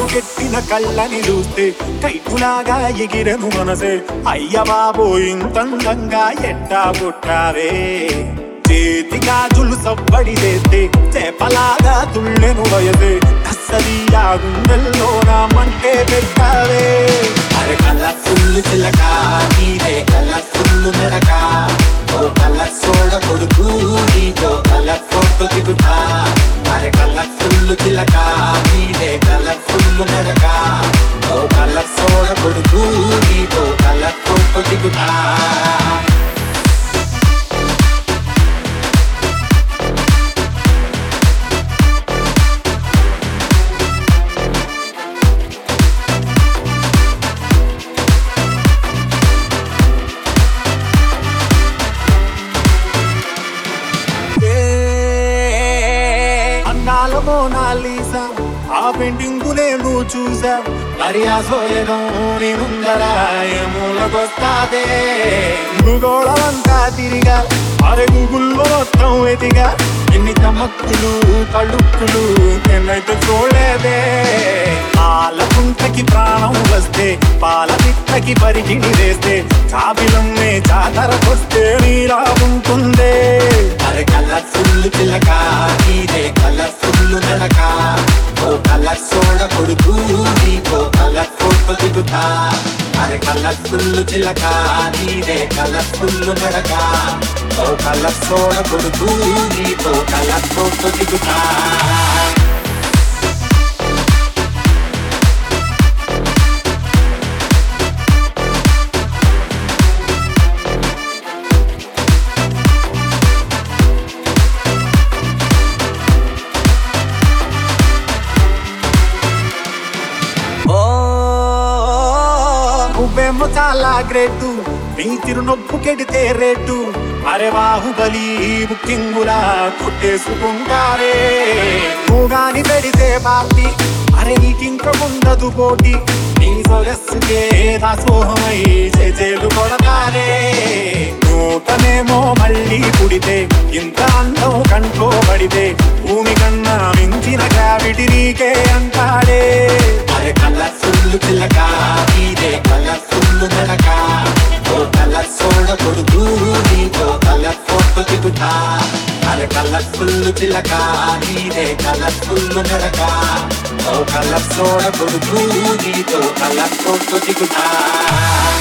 కట్టుకెట్టిన కళ్ళని చూస్తే కైకులాగా ఎగిరెను మనసే అయ్య బాబో ఇంతందంగా ఎట్టా పుట్టావే చేతి గాజులు సవ్వడి చేస్తే చేపలాగా తుళ్ళెను వయసే అస్సలియా గుండెల్లో నా మంటే పెట్టావే అరే కలర్ఫుల్ చిలక నీదే కలర్ఫుల్ నడక ఓ కలర్ సోడ కొడుకు నీతో కలర్ ఫోటో దిగుతా అరే కలర్ఫుల్ చిలక నీదే కలర్ఫుల్ నడక ఓ కలర్ సోడ కొడుకు నీతో కలర్ ఫోటో దిగుతా అందాల మోనాలీసా ఆ పెయింటింగ్ నేను చూసా మరి ఆ సోయగం నీ ముందర మూలకొస్తాదే భూగోళమంతా తిరిగా అరే గూగుల్లో మొత్తం ఎదిగా ఎన్ని చమక్కులు కళ్ళుక్కులు నేనైతే చూడలేదే పాల కుంటకి ప్రాణం వస్తే పాల పిట్టకి పరిగిణి వేస్తే చాపిలమ్మే జాతరకొస్తే నీరా ఉంటుందే అరే కలర్ఫుల్ చిలక నీదే కలర్ఫుల్ నడక ఓ కలర్ సోడ కొడుకు నీకో కలర్ ఫోటో దిగుతా అరే కలర్ఫుల్ చిలక నీదే కలర్ఫుల్ నడక ఓ కలర్ సోడ కొడుకు నీకో కలర్ ఫోటో దిగుతా ఓ నువ్వేమో చాలా గ్రేటు నీ తిరునొప్పు కెడితే రేటు అరే బాహుబలి బుకింగులా కొట్టేసుకుంటారే నువ్వు గాని పెడితే పార్టీ అరే నీకింక ఉండదు పోటీ నీ సొగస్సుకే దాసోహమై చేజేలు కొడతారే నూతనేమో మళ్ళీ పుడితే ఇంత అందం కంటోబడితే భూమి కన్నా మించిన గ్రావిటీ నీకే అంటాడే అరే కలర్ఫుల్ చిలక నీదే కలర్ఫుల్ నడక ఓ కలర్ సోడ కొడుకు నీతో కలర్ ఫోటో దిగుతా అరే కలర్ఫుల్ చిలక నీదే కలర్ఫుల్ నడక ఓ కలర్ సోడ కొడుకు నీతో కలర్ ఫోటో దిగుతా